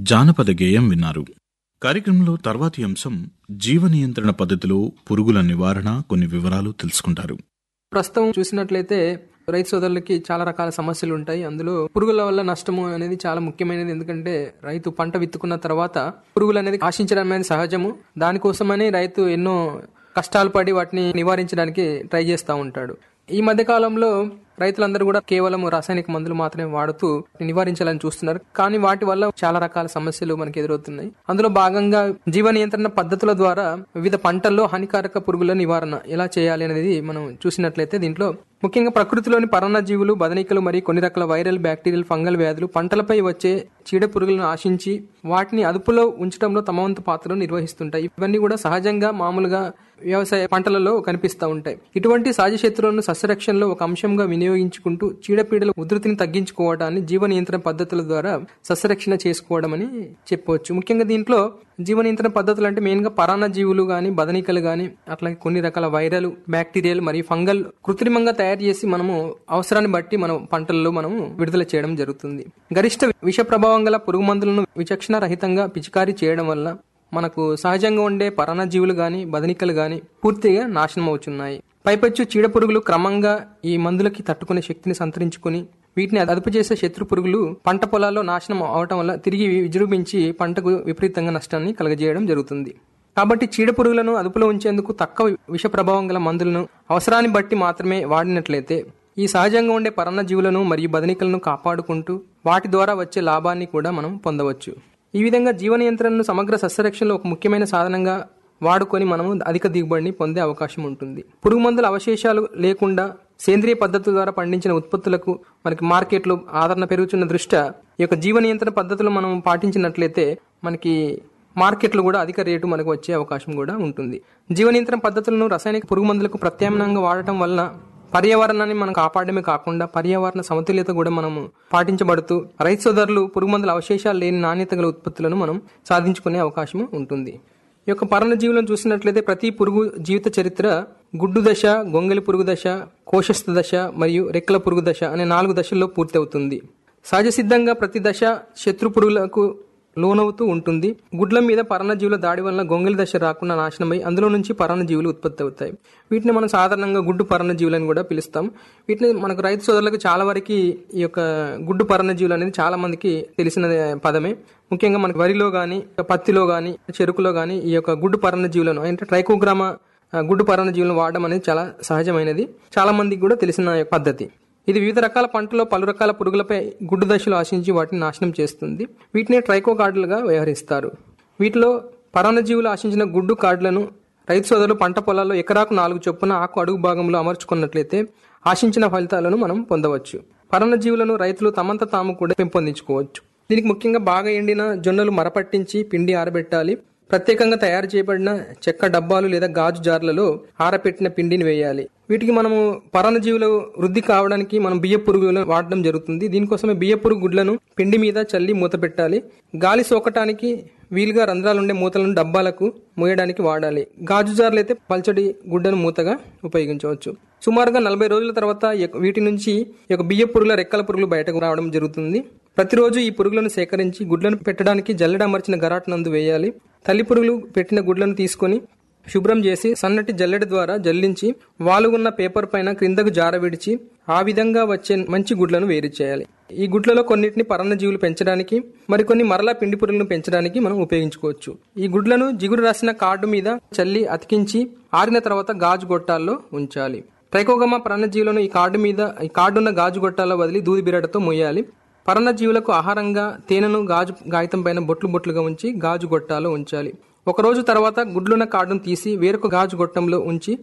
జానపద గేయం విన్నారు కార్యక్రమంలో తర్వాతి అంశం జీవ నియంత్రణ పద్ధతిలో పురుగుల నివారణ కొన్ని వివరాలు తెలుసుకుంటారు ప్రస్తుతం చూసినట్లయితే రైతు సోదరులకి చాలా రకాల సమస్యలు ఉంటాయి అందులో పురుగుల వల్ల నష్టము అనేది చాలా ముఖ్యమైనది ఎందుకంటే రైతు పంట విత్తుకున్న తర్వాత పురుగులు అనేది ఆశించడం అనేది సహజము దానికోసమని రైతు ఎన్నో కష్టాలు పడి వాటిని నివారించడానికి ట్రై చేస్తూ ఉంటాడు ఈ మధ్య కాలంలో రైతులందరూ కూడా కేవలం రాసాయనిక మందులు మాత్రమే వాడుతూ నివారించాలని చూస్తున్నారు కానీ వాటి వల్ల చాలా రకాల సమస్యలు మనకి ఎదురవుతున్నాయి అందులో భాగంగా జీవ నియంత్రణ పద్ధతుల ద్వారా వివిధ పంటల్లో హానికారక పురుగుల నివారణ ఎలా చేయాలి అనేది మనం చూసినట్లయితే దీంట్లో ముఖ్యంగా ప్రకృతిలోని పరాన్నజీవులు బదనికలు మరియు కొన్ని రకాల వైరల్ బ్యాక్టీరియల్ ఫంగల్ వ్యాధులు పంటలపై వచ్చే చీడ పురుగులను ఆశించి వాటిని అదుపులో ఉంచడంలో తమ వంతు పాత్రను నిర్వహిస్తుంటాయి ఇవన్నీ కూడా సహజంగా మామూలుగా వ్యవసాయ పంటలలో కనిపిస్తూ ఉంటాయి ఇటువంటి సహజ శత్రువులను సస్యరక్షణలో ఒక అంశంగా వినియోగించుకుంటూ చీడపీడల ఉధృతిని తగ్గించుకోవడాన్ని జీవ నియంత్రణ పద్ధతుల ద్వారా సస్యరక్షణ చేసుకోవడం అని చెప్పవచ్చు ముఖ్యంగా దీంట్లో జీవ నియంత్రణ పద్ధతులు అంటే మెయిన్ గా పరాన్న జీవులు గాని బదనికలు గాని అట్లాగే కొన్ని రకాల వైరల్ బ్యాక్టీరియల్ మరియు ఫంగల్ కృత్రిమంగా తయారు చేసి మనము అవసరాన్ని బట్టి మనం పంటల్లో మనము విడుదల చేయడం జరుగుతుంది గరిష్ట విష ప్రభావం గల పురుగు మందులను విచక్షణ రహితంగా పిచికారీ చేయడం వల్ల మనకు సహజంగా ఉండే పరాన్నజీవులు గాని బదనికలు గాని పూర్తిగా నాశనం అవుతున్నాయి పైపచ్చు చీడ పురుగులు క్రమంగా ఈ మందులకి తట్టుకునే శక్తిని సంతరించుకుని వీటిని అదుపు చేసే శత్రు పురుగులు పంట పొలాల్లో నాశనం అవటం వల్ల తిరిగి విజృంభించి పంటకు విపరీతంగా నష్టాన్ని కలగజేయడం జరుగుతుంది కాబట్టి చీడ పురుగులను అదుపులో ఉంచేందుకు తక్కువ విష ప్రభావం గల మందులను అవసరాన్ని బట్టి మాత్రమే వాడినట్లయితే ఈ సహజంగా ఉండే పరాన్నజీవులను మరియు బదనికలను కాపాడుకుంటూ వాటి ద్వారా వచ్చే లాభాన్ని కూడా మనం పొందవచ్చు ఈ విధంగా జీవ నియంత్రణను సమగ్ర సస్యరక్షణలో ఒక ముఖ్యమైన సాధనంగా వాడుకొని మనము అధిక దిగుబడిని పొందే అవకాశం ఉంటుంది పురుగు మందుల అవశేషాలు లేకుండా సేంద్రియ పద్ధతుల ద్వారా పండించిన ఉత్పత్తులకు మనకి మార్కెట్లో ఆదరణ పెరుగుతున్న దృష్ట్యా ఈ యొక్క జీవ నియంత్రణ పద్ధతులు మనం పాటించినట్లయితే మనకి మార్కెట్లో కూడా అధిక రేటు మనకు వచ్చే అవకాశం కూడా ఉంటుంది జీవ నియంత్రణ పద్ధతులను రసాయనిక పురుగు మందులకు ప్రత్యామ్నాయంగా వాడటం వలన పర్యావరణాన్ని మనం కాపాడమే కాకుండా పర్యావరణ సమతుల్యత కూడా మనము పాటించబడుతూ రైతు సోదరులు పురుగు మందుల అవశేషాలు లేని నాణ్యత గల ఉత్పత్తులను మనం సాధించుకునే అవకాశం ఉంటుంది ఈ యొక్క పర్ణజీవులను చూసినట్లయితే ప్రతి పురుగు జీవిత చరిత్ర గుడ్డు దశ గొంగలి పురుగు దశ కోశస్థ దశ మరియు రెక్కల పురుగు దశ అనే నాలుగు దశల్లో పూర్తి అవుతుంది సహజ సిద్ధంగా ప్రతి దశ శత్రు పురుగులకు లోనవుతూ ఉంటుంది గుడ్ల మీద పరాన్నజీవుల దాడి వలన గొంగలి దశ రాకుండా నాశనమై అందులో నుంచి పరాన్నజీవులు ఉత్పత్తి అవుతాయి వీటిని మనం సాధారణంగా గుడ్డు పరాన్నజీవులని కూడా పిలుస్తాం వీటిని మనకు రైతు సోదరులకు చాలా వరకు ఈ యొక్క గుడ్డు పరాన్నజీవులు అనేది చాలా మందికి తెలిసిన పదమే ముఖ్యంగా మనకి వరిలో గాని పత్తిలో గాని చెరుకులో గాని ఈ యొక్క గుడ్డు పరాన్నజీవులను అంటే ట్రైకోగ్రామా గుడ్డు పరాన్నజీవులను వాడడం అనేది చాలా సహజమైనది చాలా మందికి కూడా తెలిసిన పద్ధతి ఇది వివిధ రకాల పంటలో పలు రకాల పురుగులపై గుడ్డు దశలు ఆశించి వాటిని నాశనం చేస్తుంది వీటిని ట్రైకో కార్డులుగా వ్యవహరిస్తారు వీటిలో పరాన్నజీవులు ఆశించిన గుడ్డు కార్డులను రైతు సోదరులు పంట పొలాల్లో ఎకరాకు నాలుగు చొప్పున ఆకు అడుగు భాగంలో అమర్చుకున్నట్లయితే ఆశించిన ఫలితాలను మనం పొందవచ్చు పరాన్నజీవులను రైతులు తమంత తాము కూడా పెంపొందించుకోవచ్చు దీనికి ముఖ్యంగా బాగా ఎండిన జొన్నలు మరపట్టించి పిండి ఆరబెట్టాలి ప్రత్యేకంగా తయారు చేయబడిన చెక్క డబ్బాలు లేదా గాజు జార్లలో ఆరపెట్టిన పిండిని వేయాలి వీటికి మనము పరాన్నజీవులు వృద్ధి కావడానికి మనం బియ్య పురుగులను వాడడం జరుగుతుంది దీనికోసమే బియ్య పురుగు గుడ్లను పిండి మీద చల్లి మూత పెట్టాలి గాలి సోకటానికి వీలుగా రంధ్రాలుండే మూతలను డబ్బాలకు మూయడానికి వాడాలి గాజు జార్లు అయితే పల్చడి గుడ్డను మూతగా ఉపయోగించవచ్చు సుమారుగా నలభై రోజుల తర్వాత వీటి నుంచి ఈ యొక్క బియ్య పురుగుల రెక్కల పురుగులు బయటకు రావడం జరుగుతుంది ప్రతిరోజు ఈ పురుగులను సేకరించి గుడ్లను పెట్టడానికి జల్లెడ అమర్చిన గరాట్ నందు వేయాలి తల్లి పురుగులు పెట్టిన గుడ్లను తీసుకొని శుభ్రం చేసి సన్నటి జల్లెడ ద్వారా జల్లించి వాలుగున్న పేపర్ పైన క్రిందకు జార విడిచి ఆ విధంగా వచ్చే మంచి గుడ్లను వేరు చేయాలి ఈ గుడ్లలో కొన్నిటిని పరాన్నజీవులు పెంచడానికి మరికొన్ని మరలా పిండి పురుగులను పెంచడానికి మనం ఉపయోగించుకోవచ్చు ఈ గుడ్లను జిగురు రాసిన కార్డు మీద చల్లి అతికించి ఆరిన తర్వాత గాజు గొట్టాల్లో ఉంచాలి ట్రైకోగమా పరాన్నజీవులను ఈ కార్డు మీద ఈ కార్డున్న గాజు గొట్టాల్లో వదిలి దూది బిరడతో మొయ్యాలి పరాన్నజీవులకు ఆహారంగా తేనెను గాజు కాగితం పైన బొట్లు బొట్లుగా ఉంచి గాజు గొట్టాలో ఉంచాలి ఒక రోజు తర్వాత గుడ్లున్న కార్డును తీసి వేరొక గాజు గొట్టంలో ఉంచి